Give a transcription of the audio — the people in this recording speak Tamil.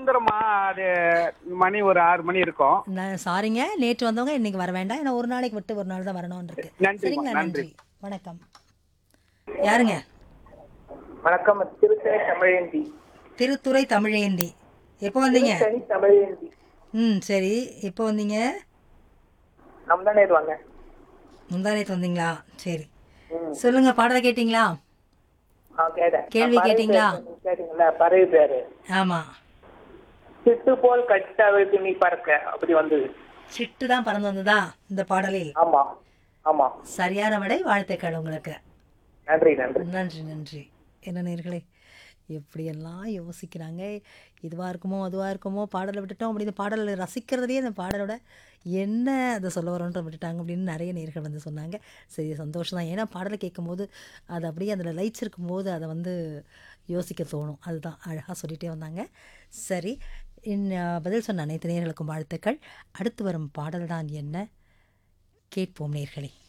வந்துருமா அது மணி ஒரு ஆறு மணி இருக்கும் நான் சாரிங்க நேற்று வந்தவங்க இன்னைக்கு வர வேண்டாம் ஏன்னா ஒரு நாளைக்கு விட்டு ஒரு நாள் தான் வரணும்னு இருக்கு நன்றிம்மா, சரிங்களா நன்றி. நன்றி வணக்கம் யாருங்க வணக்கம் திருத்தணி தமிழேந்தி திருத்துறை தமிழேந்தி எப்போ வந்தீங்க திருத்தணி தமிழேந்தி ம் சரி எப்போ வந்தீங்க நம்ம தானே இது வந்தேன் முந்தானேத்து வந்தீங்களா சரி ம். சொல்லுங்க பாடலை கேட்டிங்களா ஆ, கேட்டேன். கேள்வி பறவை கேட்டீங்களா? பேரு, கேட்டீங்களா பறவை பேரு ஆமா சிட்டு போல் கட்டவிழ்த்து நீ பறக்க அப்படி வந்தது சிட்டு தான் பறந்து வந்ததா இந்த பாடலில் ஆமா ஆமா சரியான விடை வாழ்த்துக்கள் உங்களுக்கு நன்றி நன்றி நன்றி நன்றி என்ன நேர்களே எப்படியெல்லாம் யோசிக்கிறாங்க இதுவாக இருக்குமோ அதுவாக இருக்குமோ பாடலை விட்டுட்டோம் அப்படி இந்த பாடலை ரசிக்கிறதுலேயே இந்த பாடலோட என்ன அதை சொல்ல வரோன்ற விட்டுட்டாங்க அப்படின்னு நிறைய நேர்கள் வந்து சொன்னாங்க சரி சந்தோஷம் தான் ஏன்னா பாடலை கேட்கும்போது அது அப்படியே அதில் லைட்ஸ் இருக்கும்போது அதை வந்து யோசிக்க தோணும் அதுதான் அழகாக சொல்லிகிட்டே வந்தாங்க சரி இன் பதில் சொன்ன அனைத்து நேர்களுக்கும் வாழ்த்துக்கள் அடுத்து வரும் பாடல் தான் என்ன கேட்போம் நேர்களே